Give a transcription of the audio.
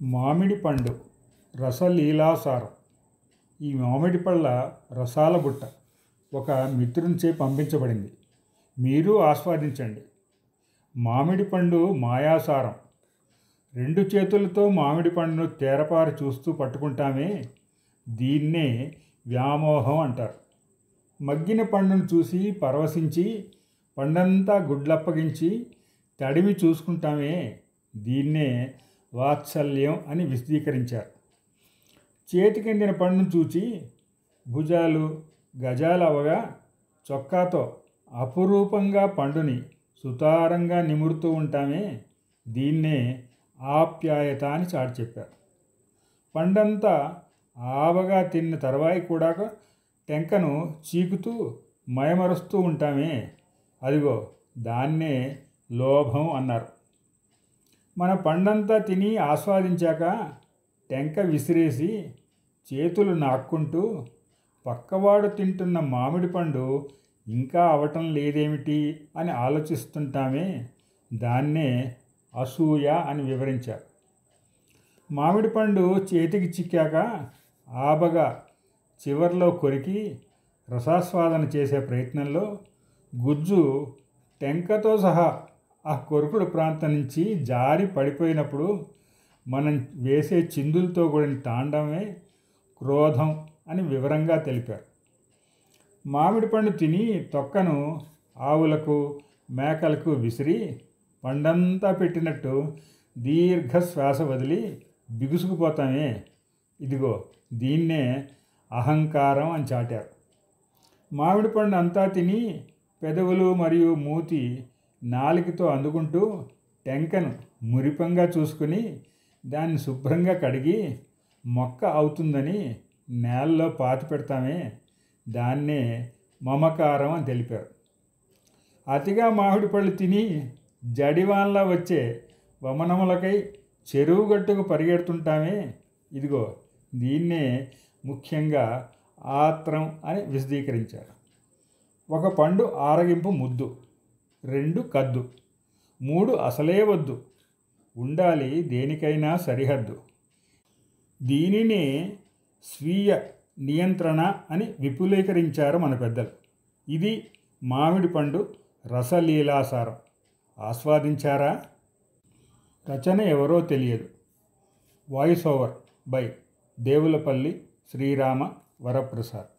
మామిడి పండు రసలీలాసారం ఈ మామిడి పళ్ళ రసాల బుట్ట ఒక మిత్రునిచే పంపించబడింది మీరు ఆస్వాదించండి మామిడి పండు మాయాసారం రెండు చేతులతో మామిడి పండును తేరపారి చూస్తూ పట్టుకుంటామే దీన్నే వ్యామోహం అంటారు మగ్గిన పండును చూసి పరవశించి పండంతా గుడ్లప్పగించి తడిమి చూసుకుంటామే దీన్నే వాత్సల్యం అని విశదీకరించారు చేతికెందిన పండును చూచి భుజాలు గజాలు అవగా చొక్కాతో అపురూపంగా పండుని సుతారంగా నిమురుతూ ఉంటామే దీన్నే ఆప్యాయత అని చాటి చెప్పారు పండంతా ఆవగా తిన్న తర్వాయి కూడా టెంకను చీకుతూ మయమరుస్తూ ఉంటామే అదిగో దాన్నే లోభం అన్నారు మన పండంతా తిని ఆస్వాదించాక టెంక విసిరేసి చేతులు నాక్కుంటూ పక్కవాడు తింటున్న మామిడి పండు ఇంకా అవటం లేదేమిటి అని ఆలోచిస్తుంటామే దాన్నే అసూయ అని వివరించారు మామిడి పండు చేతికి చిక్కాక ఆబగా చివర్లో కొరికి రసాస్వాదన చేసే ప్రయత్నంలో గుజ్జు టెంకతో సహా ఆ కొరుకుడు ప్రాంతం నుంచి జారి పడిపోయినప్పుడు మనం వేసే చిందులతో కూడిన తాండవమే క్రోధం అని వివరంగా తెలిపారు మామిడి పండు తిని తొక్కను ఆవులకు మేకలకు విసిరి పండంతా పెట్టినట్టు దీర్ఘ శ్వాస వదిలి బిగుసుకుపోతామే ఇదిగో దీన్నే అహంకారం అని చాటారు మామిడి పండు అంతా తిని పెదవులు మరియు మూతి నాలికతో అందుకుంటూ టెంకను మురిపంగా చూసుకుని దాన్ని శుభ్రంగా కడిగి మొక్క అవుతుందని నేలలో పాతి పెడతామే దాన్నే మమకారం అని తెలిపారు అతిగా మామిడి పళ్ళు తిని జడివాన్లా వచ్చే వమనములకై చెరువు గట్టుకు పరిగెడుతుంటామే ఇదిగో దీన్నే ముఖ్యంగా ఆత్రం అని విశదీకరించారు ఒక పండు ఆరగింపు ముద్దు రెండు కద్దు మూడు అసలే వద్దు ఉండాలి దేనికైనా సరిహద్దు దీనినే స్వీయ నియంత్రణ అని విపులీకరించారు మన పెద్దలు ఇది మామిడి పండు రసలీలాసారం ఆస్వాదించారా రచన ఎవరో తెలియదు voice over by Devulapalli Srirama Varaprasad